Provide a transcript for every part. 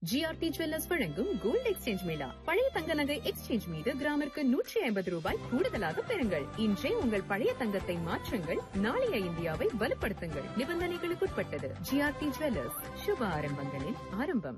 GRT jewellers வழங்கும் gold exchange mela பழைய தங்க நகை எக்ஸ்சேஞ்ச் மீது கிராமிற்கு நூற்றி ஐம்பது ரூபாய் கூடுதலாக பெறுங்கள் இன்றே உங்கள் பழைய தங்கத்தை மாற்றுங்கள் நாளைய இந்தியாவை வலுப்படுத்துங்கள் நிபந்தனைகளுக்குட்பட்டது ஜிஆர்டி ஜுவல்லர்ஸ் சுப ஆரம்பங்களின் ஆரம்பம்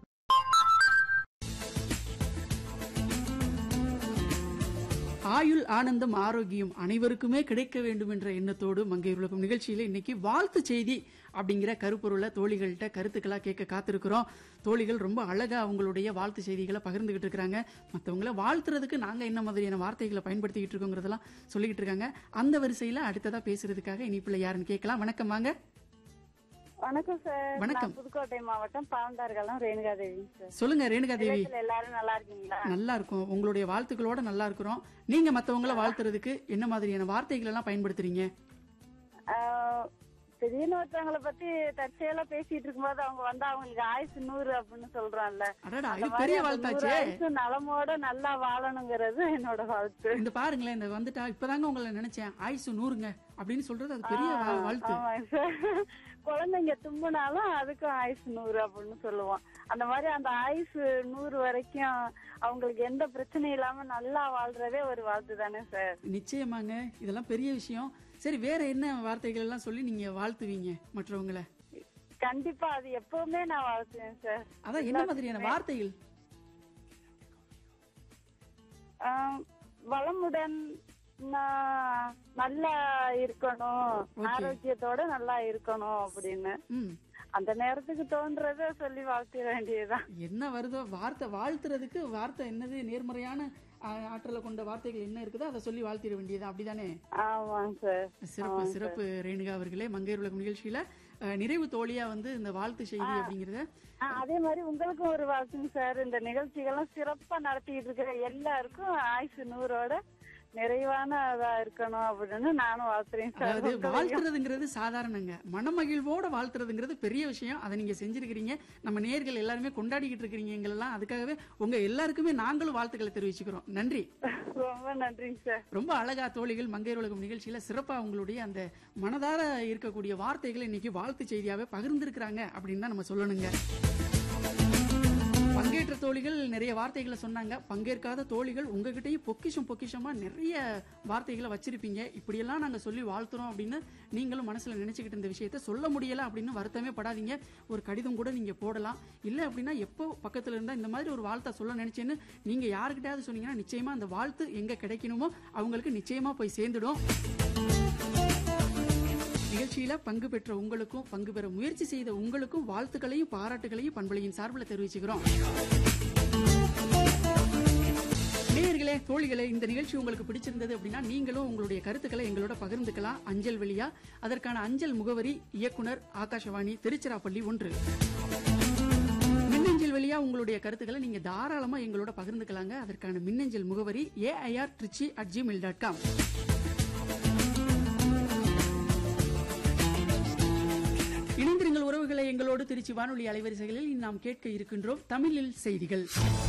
ஆயுள் ஆனந்தம் ஆரோக்கியம் அனைவருக்குமே கிடைக்க வேண்டும் என்ற எண்ணத்தோடு மங்கை உலகம் நிகழ்ச்சியில இன்னைக்கு வாழ்த்து செய்தி அப்படிங்கிற கருப்பொருளை தோழிகள்கிட்ட கருத்துக்களா கேட்க காத்திருக்கிறோம் தோழிகள் ரொம்ப அழகா அவங்களுடைய வாழ்த்து செய்திகளை பகிர்ந்துகிட்டு இருக்காங்க மற்றவங்கள வாழ்த்துறதுக்கு நாங்க என்ன மாதிரியான வார்த்தைகளை பயன்படுத்திக்கிட்டு இருக்கோங்கிறதெல்லாம் சொல்லிக்கிட்டு இருக்காங்க அந்த வரிசையில அடுத்ததா பேசுறதுக்காக இனிப்புல யாருன்னு கேட்கலாம் வணக்கம் வாங்க வணக்கம் சார் வணக்கம். நான் புதுக்கோட்டை மாவட்டம் பாவந்தார்காலம் ரேணுகா தேவி சார் சொல்லுங்க ரேணுகா தேவி நிலையத்துல எல்லாரும் நல்லா இருக்கீங்களா நல்லா இருக்கும் உங்களுடைய வாழ்த்துக்களோட நல்லா இருக்கிறோம் நீங்க மத்தவங்கள வாழ்த்துறதுக்கு என்ன மாதிரியான வார்த்தைகள் எல்லாம் பயன்படுத்துறீங்க ஆஹ், திடீர்னு ஒருத்தவங்களை பத்தி தற்செயலா பேசிட்டு இருக்கும்போது அவங்க வந்து அவங்களுக்கு ஆயுசு நூறு அப்படின்னு சொல்றான்ல அடடா அந்த இது மாதிரி பெரிய அந்த வாழ்த்தாச்சே நூறு ஆயுசு நலமோட நல்லா வாழணுங்கிறது என்னோட வாழ்த்து இந்த பாருங்களேன் இந்த வந்துட்டா இப்பதாங்க உங்களை நினைச்சேன் ஆயுசு நூறுங்க அப்படின்னு சொல்றது அது பெரிய வா- வாழ்த்து ஆமாங்க சார் குழந்தைங்க தும்புனாலும் அதுக்கும் ஆயுசு நூறு அப்படின்னு சொல்லுவோம் அந்த மாதிரி அந்த ஆயுசு நூறு வரைக்கும் அவங்களுக்கு எந்த பிரச்சனையும் இல்லாம நல்லா வாழ்றதே ஒரு வாழ்த்து தானே சார் நிச்சயமாங்க இதெல்லாம் பெரிய விஷயம் சரி வேற என்ன வார்த்தைகள் எல்லாம் சொல்லி நீங்க வாழ்த்துவீங்க மற்றவங்கள கண்டிப்பா அது எப்பவுமே நான் வாழ்த்துவேன் சார் அதான் என்ன மாதிரியான வார்த்தைகள் ஆம், வளமுடன் நான் நல்லா இருக்கணும் ஆரோக்கியத்தோட நல்லா இருக்கணும் அப்படின்னு ம் அந்த நேரத்துக்கு தோன்றத சொல்லி வாழ்த்திட வேண்டியதுதான் என்ன வருதோ வார்த்தை வாழ்த்துறதுக்கு வார்த்தை என்னது நேர்மறையான ஆ, ஆற்றலை கொண்ட வார்த்தைகள் என்ன இருக்குதோ அதை சொல்லி வாழ்த்திட வேண்டியது அப்படிதானே ஆமாங்க சார் சிறப்பு சிறப்பு ரேணுகா அவர்களே மங்கையர் உலகம் நிகழ்ச்சியில அ, நிறைவு தோழியா வந்து இந்த வாழ்த்து செய்தி அப்படிங்கறத ஆ, அதே மாதிரி உங்களுக்கும் ஒரு வாழ்த்துங்க சார் இந்த நிகழ்ச்சிகள்லாம் சிறப்பா நடத்திட்டு இருக்கிற எல்லாருக்கும் ஆயுசு நூறோட நிறைவான இதா இருக்கணும் அப்படின்னு நானும் வாழ்த்துறேன் சார் அதாவது வாழ்த்துறதுங்கிறது சாதாரணங்க மனமகிழ்வோட வாழ்த்துறதுங்கிறது பெரிய விஷயம் அதை நீங்க செஞ்சிருக்கிறீங்க நம்ம நேர்கள் எல்லாருமே கொண்டாடிக்கிட்டு இருக்கிறீங்க எங்களெல்லாம் அதுக்காகவே உங்க எல்லாருக்குமே நாங்களும் வாழ்த்துக்களை தெரிவிச்சுக்கிறோம் நன்றி ரொம்ப நன்றிங்க சார் ரொம்ப அழகா தோழிகள் மங்கையர் உலகம் நிகழ்ச்சியில சிறப்பா உங்களுடைய அந்த மனதார இருக்கக்கூடிய வார்த்தைகளை இன்னைக்கு வாழ்த்து செய்தியாவே பகிர்ந்திருக்கிறாங்க அப்படின்னு தான் நம்ம சொல்லணுங்க பங்கேற்ற தோழிகள் நிறைய வார்த்தைகளை சொன்னாங்க பங்கேற்காத தோழிகள் உங்ககிட்டயும் பொக்கிஷம் பொக்கிஷமா நிறைய வார்த்தைகளை வச்சிருப்பீங்க இப்படியெல்லாம் நாங்க சொல்லி வாழ்த்துறோம் அப்படின்னு நீங்களும் மனசுல நினைச்சுக்கிட்டு இந்த விஷயத்த சொல்ல முடியல அப்படின்னு வருத்தமே படாதீங்க ஒரு கடிதம் கூட நீங்க போடலாம் இல்ல அப்படின்னா எப்போ பக்கத்துல இருந்தா இந்த மாதிரி ஒரு வாழ்த்தை சொல்ல நினைச்சேன்னு நீங்க யாருக்கிட்டயாவது சொன்னீங்கன்னா நிச்சயமா அந்த வாழ்த்து எங்க கிடைக்கணுமோ அவங்களுக்கு நிச்சயமா போய் சேர்ந்துடும் நிகழ்ச்சியில பங்கு பெற்ற உங்களுக்கும் பங்கு பெற முயற்சி செய்த உங்களுக்கும் வாழ்த்துக்களையும் பாராட்டுகளையும் பண்பலையின் சார்பில் தெரிவிச்சுக்கிறோம் நேயர்களே தோழிகளே இந்த நிகழ்ச்சி உங்களுக்கு பிடிச்சிருந்தது அப்படின்னா நீங்களும் உங்களுடைய கருத்துக்களை எங்களோட பகிர்ந்துக்கலாம் அஞ்சல் வழியா அதற்கான அஞ்சல் முகவரி இயக்குனர் ஆகாஷவாணி திருச்சிராப்பள்ளி ஒன்று மின்னஞ்சல் வழியா உங்களுடைய கருத்துக்களை நீங்க தாராளமா எங்களோட பகிர்ந்துக்கலாங்க அதற்கான மின்னஞ்சல் முகவரி AIR Tiruchi at Gmail dot com இணைந்திருங்கள் உறவுகளை எங்களோடு திருச்சி வானொலி அலைவரிசைகளில் நாம் கேட்க இருக்கின்றோம் தமிழில் செய்திகள்